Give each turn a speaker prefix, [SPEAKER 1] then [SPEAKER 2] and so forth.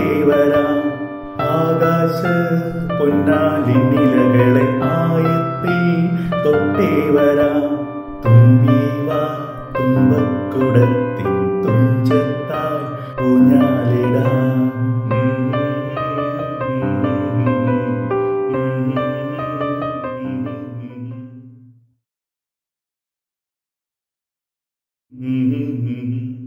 [SPEAKER 1] തൊട്ടേ വരാം ആകാശ പൊന്നാലിനിലകളെ ആയത്തിൽ തൊട്ടേ വരാം തുമ്പീവാ തുമ്പക്കുടത്തിൻ തുഞ്ചത്തായി ഊഞ്ഞാലിടാം Mm-hmm.